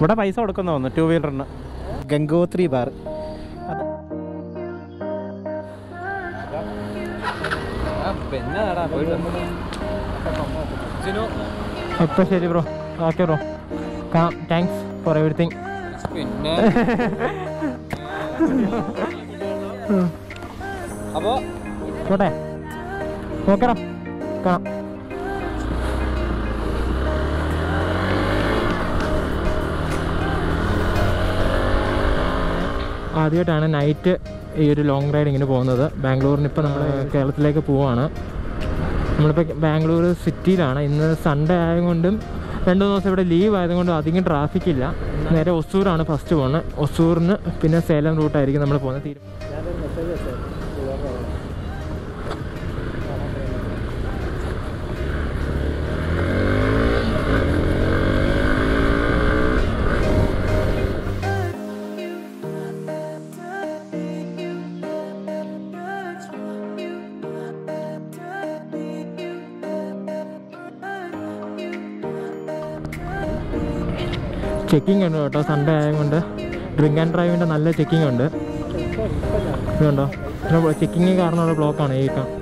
ഇവിടെ പൈസ കൊടുക്കുന്ന തോന്നുന്നു ടൂ വീലറിന് ഗംഗോത്രി ബാർ അത് പിന്നെ പോയിട്ട് അപ്പോൾ ശരി bro okay bro thanks for everything പിന്നെ അപ്പോ പോട്ടെ ഓക്കെടാ കാണാം ആദ്യമായിട്ടാണ് നൈറ്റ് ഈ ഒരു ലോങ് റൈഡിങ്ങിന് പോകുന്നത് ബാംഗ്ലൂരിന് ഇപ്പോൾ നമ്മൾ കേരളത്തിലേക്ക് പോവാണ് നമ്മളിപ്പോൾ ബാംഗ്ലൂർ സിറ്റിയിലാണ് ഇന്ന് സൺഡേ ആയതുകൊണ്ടും രണ്ട് മൂന്ന് ദിവസം ഇവിടെ ലീവ് ആയതുകൊണ്ടും അധികം ട്രാഫിക് ഇല്ല നേരെ ഒസൂറാണ് ഫസ്റ്റ് പോകുന്നത് ഒസൂറിന് പിന്നെ സേലം റൂട്ടായിരിക്കും നമ്മൾ പോകുന്നത് തീരും ചെക്കിംഗ് ഉണ്ട് കേട്ടോ സൺഡേ ആയതുകൊണ്ട് ഡ്രിങ്ക് ആൻഡ് ഡ്രൈവിൻ്റെ നല്ല ചെക്കിംഗ് ഉണ്ട് ഇതുണ്ടോ ചെക്കിങ് കാരണമുള്ള ബ്ലോക്കാണ് ഈ കാ-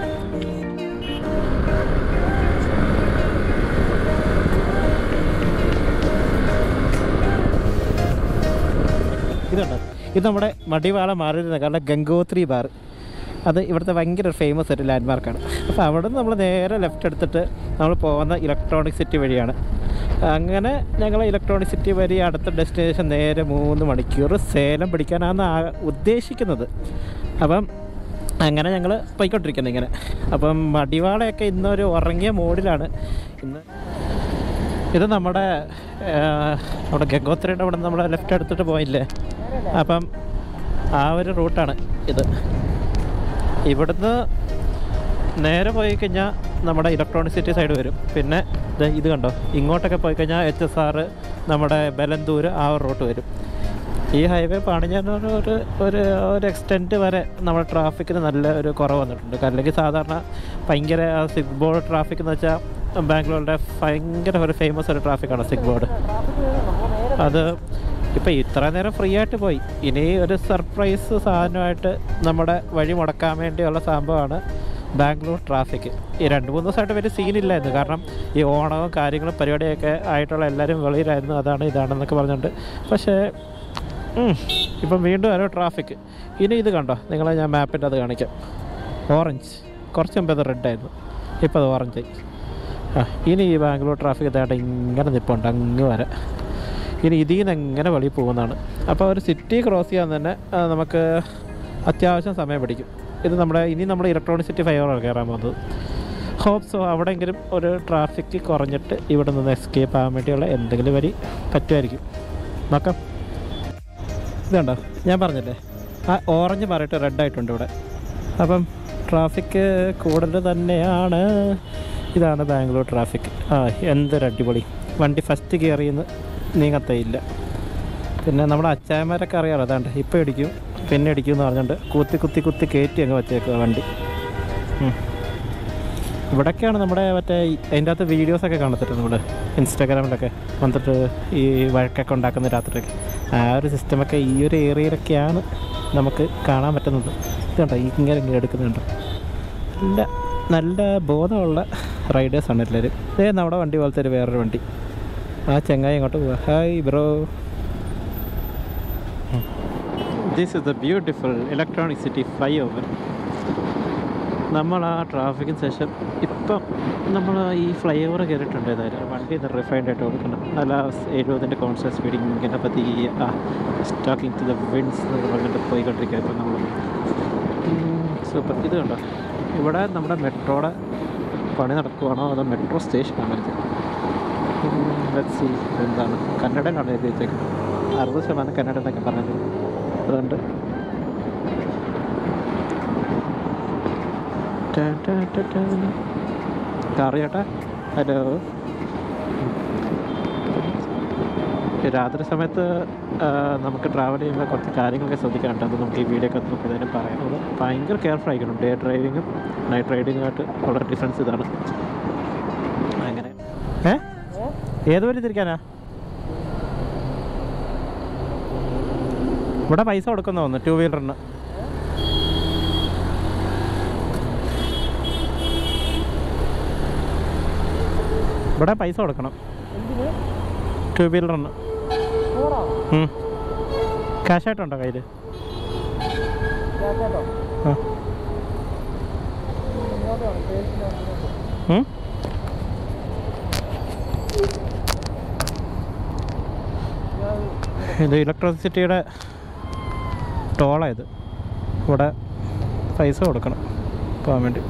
ഇതുണ്ട് ഇത് നമ്മുടെ മടിവാള മാറിയിരുന്ന കാരണം ഗംഗോത്രി ബാർ അത് ഇവിടുത്തെ ഭയങ്കര ഫേമസ് ആയിട്ട് ലാൻഡ് മാർക്കാണ് അപ്പോൾ അവിടെ നിന്ന് നമ്മൾ നേരെ ലെഫ്റ്റ് എടുത്തിട്ട് നമ്മൾ പോകുന്ന ഇലക്ട്രോണിക് സിറ്റി വഴിയാണ് അങ്ങനെ ഞങ്ങൾ ഇലക്ട്രോണിക് സിറ്റി വഴി അടുത്ത ഡെസ്റ്റിനേഷൻ നേരെ മൂന്ന് മണിക്കൂർ സേലം പിടിക്കാനാണ് ആ- ഉദ്ദേശിക്കുന്നത് അപ്പം അങ്ങനെ ഞങ്ങൾ പോയിക്കൊണ്ടിരിക്കുന്നത് ഇങ്ങനെ അപ്പം മടിവാളയൊക്കെ ഇന്നൊരു ഉറങ്ങിയ മോഡിലാണ് ഇന്ന് ഇത് നമ്മുടെ ആ, നമ്മുടെ ഗംഗോത്രിയുടെ അവിടെ നമ്മൾ ലെഫ്റ്റ് എടുത്തിട്ട് പോയില്ലേ അപ്പം ആ ഒരു റൂട്ടാണ് ഇത് ഇവിടുന്ന് നേരെ പോയി കഴിഞ്ഞാൽ നമ്മുടെ ഇലക്ട്രോണിക് സിറ്റി സൈഡ് വരും പിന്നെ ദേ ഇത് കണ്ടോ ഇങ്ങോട്ടൊക്കെ പോയി കഴിഞ്ഞാൽ എച്ച് എസ് ആർ നമ്മുടെ ബലന്തൂർ ആ ഒരു റൂട്ട് വരും ഈ ഹൈവേ പണിഞ്ഞാൽ ഒരു ഒരു ഒരു ഒരു എക്സ്റ്റെൻറ്റ് വരെ നമ്മുടെ ട്രാഫിക്കിന് നല്ല ഒരു കുറവ് വന്നിട്ടുണ്ട് അല്ലെങ്കിൽ സാധാരണ ഭയങ്കര സിഗ് ബോർഡ് ട്രാഫിക് എന്ന് വെച്ചാൽ ബാംഗ്ലൂരിൻ്റെ ഭയങ്കര ഒരു ഫേമസ് ഒരു ട്രാഫിക്കാണ് സിഗ് ബോർഡ് അത് ഇപ്പം ഇത്ര നേരം ഫ്രീ ആയിട്ട് പോയി ഇനി ഒരു സർപ്രൈസ് സാധനമായിട്ട് നമ്മുടെ വഴി മുടക്കാൻ വേണ്ടിയുള്ള സംഭവമാണ് ബാംഗ്ലൂർ ട്രാഫിക് ഈ രണ്ട് മൂന്ന് ദിവസമായിട്ട് വലിയ സീനില്ലായിരുന്നു കാരണം ഈ ഓണവും കാര്യങ്ങളും പരിപാടിയൊക്കെ ആയിട്ടുള്ള എല്ലാവരും വെളിയിലായിരുന്നു അതാണ് ഇതാണെന്നൊക്കെ പറഞ്ഞുകൊണ്ട് പക്ഷേ ഉം, ഇപ്പം വീണ്ടും ഓരോ ട്രാഫിക് ഇനി ഇത് കണ്ടോ നിങ്ങളെ ഞാൻ മാപ്പിൻ്റെ അത് കാണിക്കാം ഓറഞ്ച് കുറച്ച് മുമ്പ് അത് റെഡ് ആയിരുന്നു ഇപ്പോൾ അത് ഓറഞ്ച് ആ ഇനി ഈ ബാംഗ്ലൂർ ട്രാഫിക് ഇതായിട്ട് ഇങ്ങനെ നിൽപ്പുണ്ട് അങ്ങ് വരെ ഇനി ഇതിൽ നിന്ന് എങ്ങനെ വെളിയിൽ പോകുന്നതാണ് അപ്പോൾ ഒരു സിറ്റി ക്രോസ് ചെയ്യാൻ തന്നെ ആ, നമുക്ക് അത്യാവശ്യം സമയം പിടിക്കും ഇത് നമ്മുടെ ഇനി നമ്മൾ ഇലക്ട്രോണിക് സിറ്റി ഫൈവ് ആണ് കയറാൻ പോകുന്നത് ഹോപ്പ് സോ അവിടെയെങ്കിലും ഒരു ട്രാഫിക് കുറഞ്ഞിട്ട് ഇവിടെ നിന്ന് എസ്കേപ്പ് ആകാൻ വേണ്ടിയുള്ള എന്തെങ്കിലും വരി പറ്റുമായിരിക്കും നോക്കാം ഇതുണ്ടോ ഞാൻ പറഞ്ഞില്ലേ ആ ഓറഞ്ച് മാറിയിട്ട് റെഡ് ആയിട്ടുണ്ട് ഇവിടെ അപ്പം ട്രാഫിക് കൂടുതൽ തന്നെയാണ് ഇതാണ് ബാംഗ്ലൂർ ട്രാഫിക് ആ എന്തൊരു അടിപൊളി വണ്ടി ഫസ്റ്റ് കയറിയെന്ന് നീങ്ങത്തേയില്ല പിന്നെ നമ്മുടെ അച്ചായന്മാരൊക്കെ അറിയാമല്ലോ അതാണ്ട് ഇപ്പോൾ ഇടിക്കും പിന്നെ ഇടിക്കും എന്ന് പറഞ്ഞുകൊണ്ട് കുത്തി കുത്തി കുത്തി കയറ്റി അങ്ങ് വെച്ചേക്കുക വണ്ടി ഉം. ഇവിടൊക്കെയാണ് നമ്മുടെ മറ്റേ ഈ- അതിൻ്റെ അകത്ത് വീഡിയോസൊക്കെ കാണത്തില്ല നമ്മുടെ ഇൻസ്റ്റാഗ്രാമിലൊക്കെ വന്നിട്ട് ഈ വഴക്കൊക്കെ ഉണ്ടാക്കുന്ന രാത്രിയൊക്കെ ആ ഒരു സിസ്റ്റമൊക്കെ ഈ ഒരു ഏരിയയിലൊക്കെയാണ് നമുക്ക് കാണാൻ പറ്റുന്നത് ഇതുണ്ടോ ഈ ഇങ്ങനെ ഇങ്ങനെ എടുക്കുന്നുണ്ടോ നല്ല നല്ല ബോധമുള്ള റൈഡേഴ്സാണ് എല്ലാവരും ഇതേ നമ്മുടെ വണ്ടി പോലത്തെ ഒരു വേറൊരു വണ്ടി ആ ചെങ്ങായി ഇങ്ങോട്ട് പോവാ hi bro this is the beautiful electronic city flyover നമ്മൾ ആ ട്രാഫിക്കിന് ശേഷം ഇപ്പം നമ്മൾ ഈ ഫ്ലൈ ഓവർ കയറിയിട്ടുണ്ട് ഏതായാലും വണ്ടി റിഫൈൻഡ് ആയിട്ട് കൊടുക്കണം നല്ല എഴുപതിൻ്റെ കോൺസ്റ്റൻറ്റ് സ്പീഡിങ് ഇങ്ങനെ പറ്റി ആ സ്റ്റോക്കിംഗ് ടു ദ വിൻസ് എന്ന് പറഞ്ഞിട്ട് പോയിക്കൊണ്ടിരിക്കുക ഇപ്പം നമ്മൾ സൂപ്പർ ഇത് കണ്ടോ ഇവിടെ നമ്മുടെ മെട്രോയുടെ പണി നടക്കുവാണോ അതോ മെട്രോ സ്റ്റേഷനാണ് ഇത് സി എന്താണ് കന്നഡയിലാണ് എഴുതി വെച്ചേക്കുന്നത് അറുപത് ശതമാനം കന്നഡ എന്നൊക്കെ പറഞ്ഞത് അതുകൊണ്ട് കാറ് ചേട്ടാ ഹലോ രാത്രി സമയത്ത് ആ, നമുക്ക് ട്രാവൽ ചെയ്യുമ്പോൾ കുറച്ച് കാര്യങ്ങളൊക്കെ ശ്രദ്ധിക്കാനുണ്ട് അത് നമുക്ക് ഈ വീഡിയോ ഒക്കെ നോക്കിയതിനും പറയാനുള്ളത് ഭയങ്കര കെയർഫുൾ ആയിരിക്കണം ഡേ ഡ്രൈവിങ്ങും നൈറ്റ് റൈഡിങ്ങുമായിട്ട് ഉള്ള ഡിഫറൻസ് ഇതാണ് അങ്ങനെ ഏ ഏത് വഴി തിരിക്കാനാ ഇവിടെ പൈസ കൊടുക്കുന്ന തോന്നുന്നു ടൂ വീലറിന് ഇവിടെ പൈസ കൊടുക്കണം ടൂ വീലറിന് ക്യാഷ് ആയിട്ടുണ്ടോ കയ്യിൽ ആ ഉം? ഇത് ഇലക്ട്രിസിറ്റിയുടെ ടോളായത് ഇവിടെ പൈസ കൊടുക്കണം പോകാൻ വേണ്ടി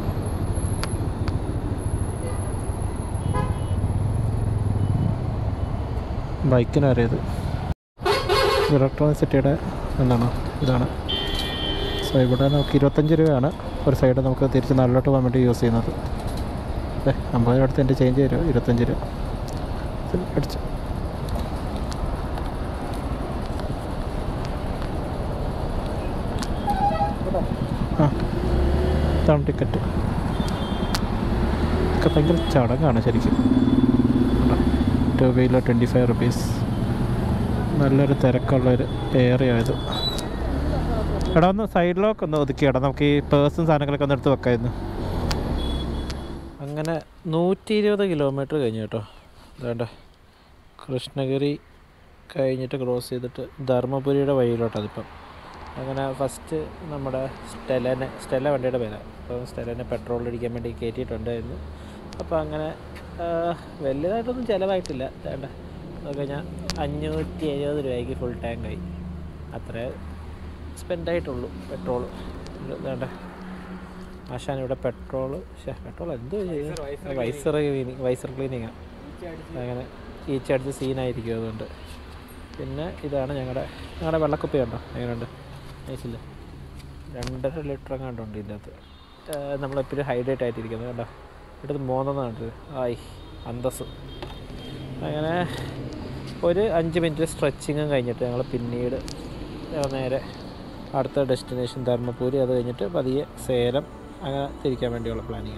ബൈക്കിന് അറിയത് ഇലക്ട്രോണിസിറ്റിയുടെ എന്താണ് ഇതാണ് സോ ഇവിടെ നമുക്ക് ഇരുപത്തഞ്ച് രൂപയാണ് ഒരു സൈഡ് നമുക്ക് തിരിച്ച് നാളിലോട്ട് പോകാൻ വേണ്ടി യൂസ് ചെയ്യുന്നത് അതെ അമ്പത് രൂപ അടുത്ത് എൻ്റെ ചേഞ്ച് തരുമോ ഇരുപത്തഞ്ച് രൂപ ഇത് അടിച്ചു ആ ഇതാണ് ടിക്കറ്റ് ഒക്കെ ഭയങ്കര ചടങ്ങാണ് ശരിക്കും two wheeler twenty five rupees നല്ലൊരു തിരക്കുള്ളൊരു ഏറിയ ഇത് എടാ ഒന്ന് സൈഡിലൊക്കെ ഒന്ന് ഒതുക്കിയടാ നമുക്ക് ഈ പേഴ്സും സാധനങ്ങളൊക്കെ ഒന്ന് എടുത്ത് വെക്കായിരുന്നു അങ്ങനെ നൂറ്റി ഇരുപത് കിലോമീറ്റർ കഴിഞ്ഞു കേട്ടോ വേണ്ട കൃഷ്ണഗിരി കഴിഞ്ഞിട്ട് ക്രോസ് ചെയ്തിട്ട് ധർമ്മപുരിയുടെ വഴിയിലോട്ട് അതിപ്പം അങ്ങനെ ഫസ്റ്റ് നമ്മുടെ സ്റ്റെലനെ സ്റ്റെല വണ്ടിയുടെ പേരാണ് അപ്പോൾ സ്റ്റെലനെ പെട്രോൾ അടിക്കാൻ വേണ്ടി കയറ്റിയിട്ടുണ്ടായിരുന്നു അപ്പോൾ അങ്ങനെ ആ, വലിയതായിട്ടൊന്നും ചിലവായിട്ടില്ല വേണ്ട നോക്കി കഴിഞ്ഞാൽ അഞ്ഞൂറ്റി എഴുപത് രൂപയ്ക്ക് ഫുൾ ടാങ്കായി അത്രേ സ്പെൻഡ് ആയിട്ടുള്ളൂ പെട്രോൾ വേണ്ട ആശാൻ ഇവിടെ പെട്രോൾ പക്ഷേ പെട്രോൾ എന്തോ ചെയ്യുന്നത് വൈസർ ക്ലീനിങ് വൈസർ ക്ലീനിങ്ങാണ് അങ്ങനെ ഈച്ച് അടിച്ച് സീനായിരിക്കും അതുകൊണ്ട് പിന്നെ ഇതാണ് ഞങ്ങളുടെ ഞങ്ങളുടെ വെള്ളക്കുപ്പി കണ്ടോ എങ്ങനെയുണ്ട് നൈസില്ല രണ്ടര ലിറ്റർ എങ്ങാണ്ടുണ്ട് ഇതിനകത്ത് നമ്മളെപ്പോഴും ഹൈഡ്രേറ്റ് ആയിട്ടിരിക്കുന്നത് കണ്ടോ ഇവിടുത്തെ മൂന്നെണ്ണം കണ്ടത് ആയി അന്തസ് അങ്ങനെ ഒരു അഞ്ച് മിനിറ്റ് സ്ട്രെച്ചിങ്ങും കഴിഞ്ഞിട്ട് ഞങ്ങൾ പിന്നീട് ഞങ്ങൾ നേരെ അടുത്ത ഡെസ്റ്റിനേഷൻ ധർമ്മപുരി അത് കഴിഞ്ഞിട്ട് പതിയെ സേലം അങ്ങനെ തിരിക്കാൻ വേണ്ടിയുള്ള പ്ലാനിങ്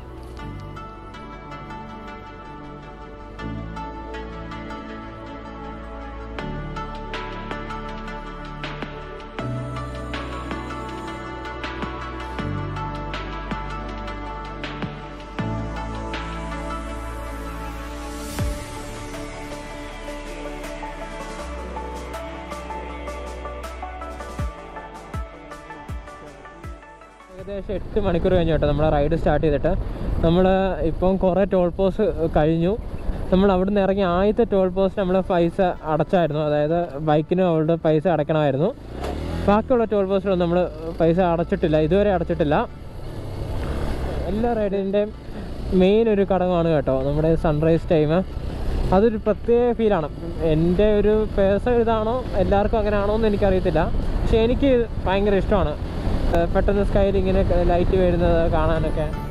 ഏകദേശം എട്ട് മണിക്കൂർ കഴിഞ്ഞു കേട്ടോ നമ്മളെ റൈഡ് സ്റ്റാർട്ട് ചെയ്തിട്ട് നമ്മൾ ഇപ്പം കുറേ ടോൾ പോസ്റ്റ് കഴിഞ്ഞു നമ്മൾ അവിടെ നിന്ന് ഇറങ്ങി ആദ്യത്തെ ടോൾ പോസ്റ്റ് നമ്മൾ പൈസ അടച്ചായിരുന്നു അതായത് ബൈക്കിന് അവളുടെ പൈസ അടയ്ക്കണമായിരുന്നു ബാക്കിയുള്ള ടോൾ പോസ്റ്റിലൊന്നും നമ്മൾ പൈസ അടച്ചിട്ടില്ല ഇതുവരെ അടച്ചിട്ടില്ല എല്ലാ റൈഡിൻ്റെയും മെയിൻ ഒരു ഘടകമാണ് കേട്ടോ നമ്മുടെ സൺറൈസ് ടൈം അതൊരു പ്രത്യേക ഫീലാണ് എൻ്റെ ഒരു പേഴ്സൺ ഇതാണോ എല്ലാവർക്കും അങ്ങനെ ആണോ എന്ന് എനിക്കറിയത്തില്ല പക്ഷേ എനിക്ക് ഭയങ്കര ഇഷ്ടമാണ് ഏഹ് പെട്ടെന്ന് സ്കൈയിൽ ഇങ്ങനെ ലൈറ്റ് വരുന്നത് കാണാനൊക്കെ